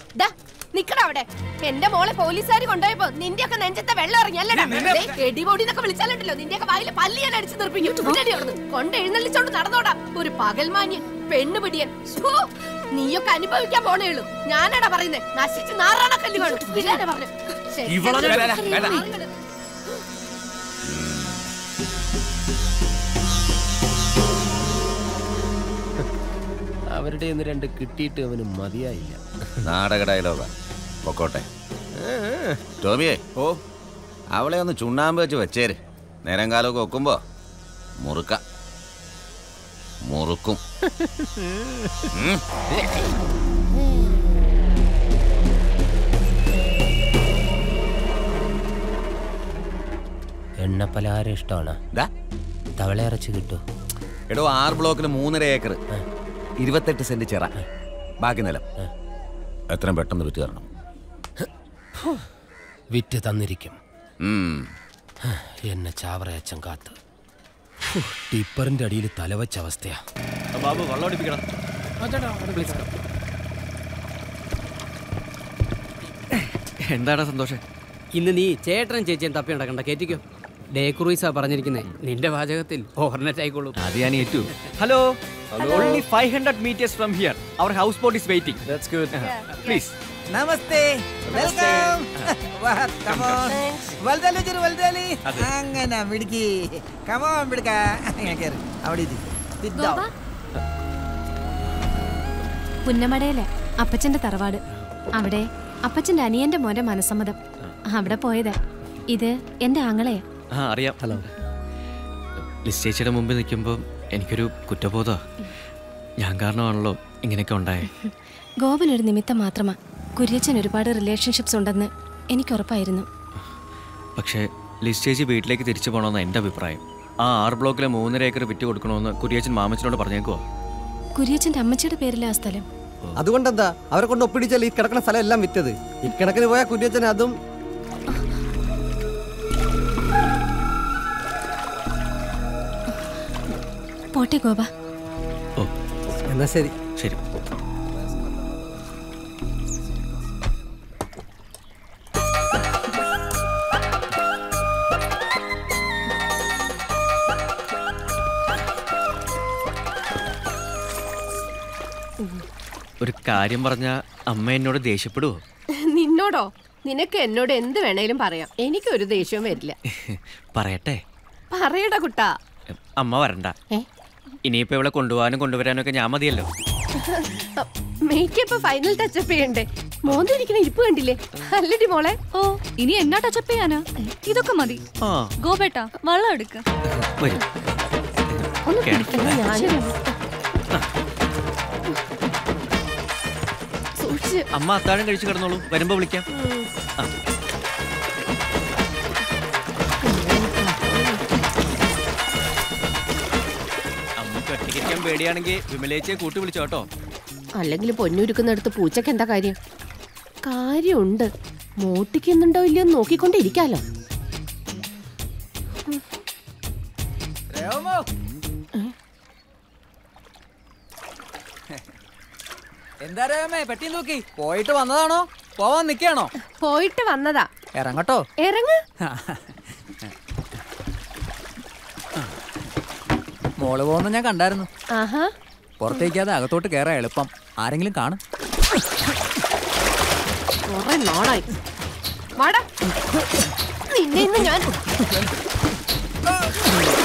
ദാ, നിക്കടാ അവിടെ എന്റെ മോളെ പോലീസുകാർ കൊണ്ടുപോയപ്പോ നിന്റെ ഒക്കെ നെഞ്ചത്തെ വെള്ളം ഇറങ്ങിയല്ലടാ എടിപൊടി എന്നൊക്കെ വിളിച്ചാലുണ്ടല്ലോ നിന്റെ ഒക്കെ വായില് പല്ലി ഞാൻ അടിച്ചു നിർപ്പിക്കും ഇല്ലടി അവിടുന്ന്. കൊണ്ട് എഴുന്നള്ളിച്ചോണ്ട് നടന്നോടാ ഒരു പകൽമാന്യൻ പെണ്ണുപിടിയൻ ശ്ശോ, നീയൊക്കെ അനുഭവിക്കാൻ പോണേ ഉള്ളൂ ഞാനാടാ പറയുന്നേ നശിച്ച് നാറാണ കല്ല് കാണും ഇല്ലാതെ പറഞ്ഞു ശരി. ഇവളെ- വേണ്ട, വേണ്ട. ആളുകള്. അവരുടെ ഒന്ന് രണ്ട് കിട്ടിയിട്ട് അവന് മതിയായില്ല നാടക ഡയലോഗാ പൊക്കോട്ടെ ടോമിയെ ഓ അവളെ ഒന്ന് ചുണ്ണാമ്പ് വെച്ച് വെച്ചേര് നേരം കാലമൊക്കെ വെക്കുമ്പോ മുറുക്ക മുറുക്കും ഉം. എണ്ണപ്പലഹാരം ഇഷ്ടമാണ് ദാ, തവള ഇറച്ചി കിട്ടും എടോ ആറ് ബ്ലോക്കിന് മൂന്നര ഏക്കർ ഇരുപത്തെട്ട് സെന്റ് ചിറ ബാക്കി നിലം എത്രയും പെട്ടെന്ന് വിറ്റ് തരണം വിറ്റ് തന്നിരിക്കും ഉം. എന്നെ ചാവറയച്ചൻ കാത്ത് ഹു, ടിപ്പറിന്റെ അടിയിൽ തലവച്ച അവസ്ഥയാ ബാബു വെള്ളം അടിപ്പിക്കണം എന്താടാ സന്തോഷം ഇന്ന് നീ ചേട്ടനും ചേച്ചിയും തപ്പി നടക്കണ്ട കേറ്റിക്കോ ഡേ ക്രൂയിസാ പറഞ്ഞിരിക്കുന്നേ നിന്റെ വാചകത്തിൽ ഓവർനെറ്റ് ആയിക്കോളൂ അത് ഞാൻ ഏറ്റു hello only five hundred metres from here our house boat is waiting that's good please namaste welcome come on വലുതല്ലേ ചെറു വലുതല്ലേ അതെ. അങ്ങനെ മിടുക്കി കമോൺ മിടുക്ക കേറ് അവിടെ ഇരി. Sit down. ഗോപ പുന്നമടയിലെ അപ്പച്ചന്റെ തറവാട് അവിടെ അപ്പച്ചന്റെ അനിയന്റെ മോന്റെ മനസ്സമ്മതം അവിടെ പോയത് ഇത് എന്റെ ആങ്ങളെയാ ആ അറിയാം ഹലോ ലിസ് ചേച്ചിയുടെ മുമ്പിൽ നിൽക്കുമ്പോൾ എനിക്കൊരു കുറ്റബോധമാണ് ഞാൻ കാരണമാണല്ലോ ഇങ്ങനെയൊക്കെ ഉണ്ടായേ ഗോപൻ ഒരു നിമിത്തം മാത്രമാ കുര്യച്ചൻ ഒരുപാട് റിലേഷൻഷിപ്സ് ഉണ്ടെന്ന് എനിക്ക് ഉറപ്പായിരുന്നു പക്ഷേ ലിസ് ചേച്ചി വീട്ടിലേക്ക് തിരിച്ചു പോകണമെന്ന് എൻ്റെ അഭിപ്രായം ആ ആറ് ബ്ലോക്കിലെ മൂന്നര ഏക്കർ വിറ്റ് കൊടുക്കണമെന്ന് കുരിയച്ചൻ മാമച്ചനോട് പറഞ്ഞേക്കുവോ കുര്യച്ചന്റെ അമ്മച്ചിയുടെ പേരിലാ ആ സ്ഥലം അതുകൊണ്ടെന്താ അവരെ കൊണ്ട് ഒപ്പിടിച്ചാൽ ഈ കിടക്കുന്ന സ്ഥലം എല്ലാം വിറ്റത് ഇക്കണക്കിന് പോയ കുര്യച്ചൻ അതും പോട്ടെ ഗോപ ഓ എന്നാ ശരി ശരി ഒരു കാര്യം പറഞ്ഞ അമ്മ എന്നോട് ദേഷ്യപ്പെടുവോ നിന്നോടോ നിനക്ക് എന്നോട് എന്ത് വേണേലും പറയാം എനിക്കൊരു ദേഷ്യവും വരില്ല പറയട്ടെ പറയടാ കുട്ടാ അമ്മ വരണ്ട ഏ? ഇനിയിപ്പോ ഇവിടെ കൊണ്ടുപോകാനും കൊണ്ടുവരാനും ഒക്കെ ഞാൻ മതിയല്ലോ മേക്കപ്പ് ഫൈനൽ ടച്ചപ്പ് ചെയ്യണ്ടേ മോന്തിരിക്കണ ഇരിപ്പ് കണ്ടില്ലേ അല്ലടി മോളെ ഓ ഇനി എന്നാ ടച്ചപ്പ് ചെയ്യാനാ ഇതൊക്കെ മതി ആ ഗോപേട്ട വെള്ളം എടുക്ക വരും ഒന്ന് കേട്ടോ. പിടിക്കണം ഞാനും സൂക്ഷിച്ച് അമ്മ അത്താഴം കഴിച്ചു കിടന്നോളൂ വരുമ്പോ വിളിക്കാം ആ. അമ്മക്ക് ഒറ്റയ്ക്കിരിക്കാൻ പേടിയാണെങ്കിൽ വിമലേച്ചയെ കൂട്ടി വിളിച്ചോ കേട്ടോ അല്ലെങ്കിൽ പൊന്നുരുക്കുന്നിടത്ത് പൂച്ചക്ക് എന്താ കാര്യം കാര്യമുണ്ട് മോട്ടിക്കുന്നുണ്ടോ ഇല്ലയോ എന്ന് നോക്കിക്കൊണ്ടിരിക്കാലോ രേവമോ? എന്താ രേവമേ പെട്ടി നോക്കി പോയിട്ട് വന്നതാണോ പോവാൻ നിക്കാണോ പോയിട്ട് വന്നതാ ഇറങ്ങട്ടോ ഇറങ്ങ് മോള് പോകുന്ന ഞാൻ കണ്ടായിരുന്നു ആഹാ പുറത്തേക്കാതെ അകത്തോട്ട് കയറാൻ എളുപ്പം ആരെങ്കിലും കാണും കുറെ നാളായി വാടാ നിന്നെ ഇന്ന് ഞാൻ